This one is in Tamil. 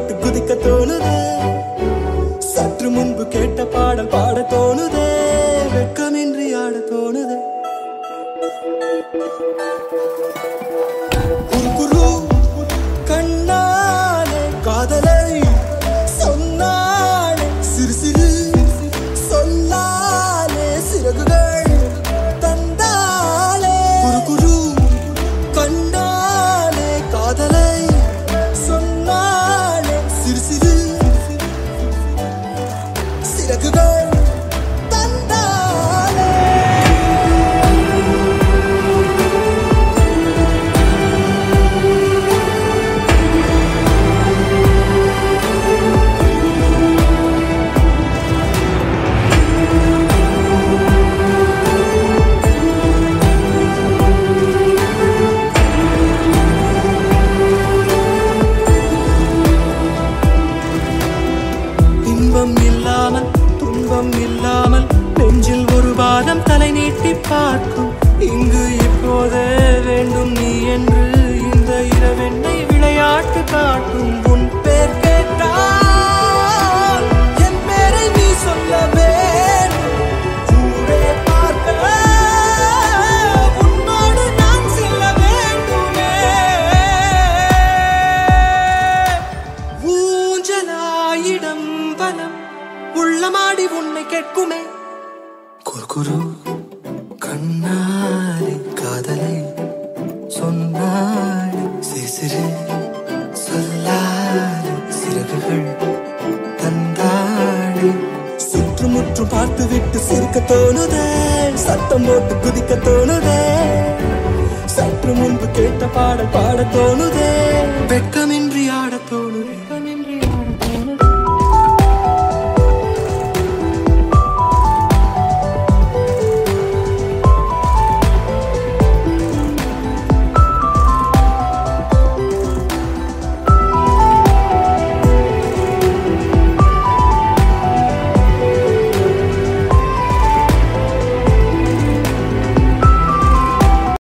போட்டு குதிக்க தோணுதே சற்று முன்பு கேட்ட பாடல் பாட தோணுதே வெட்கமின்றி ஆட தோணுதே குரு குரு கண்ணாலே காதலை சொன்னாலே சிறு சிறு சொல்லாலே சிறகுகள் தந்தாலே குரு குரு கண்ணாலே காதலை சொன்னாலே சிறு சிறு சிறகுகள் தந்தாலே இன்பம் இல்லாமல் துன்பம் இல்லாமல் நெஞ்சில் ஒரு வாதம் தலை நீட்டி பார்க்கும் இங்கு இப்போதே வேண்டும் நீ என்று இந்த இரவெண்ணை விளையாட்டு காட்டும் உன் பேர் கேட்டால் என் பேரை நீ சொல்ல வேண்டும் ஊரே பார்க்க உன்னோடு நான் செல்ல வேண்டுமே ஊஞ்சலாயிடம் வனம் உள்ளமாடி உன்னை கேட்குமே குறுகுரு கண்ணாடி காதலை சொன்னாடி சிசிறு சொல்லாடி சிறகுகள் தந்தாடி சுற்றுமுற்றும் பார்த்து விட்டு சிரிக்க தோணுதே சத்தம் போட்டு குதிக்க தோணுதே சற்று முன்பு கேட்ட பாடல் பாட தோணுதே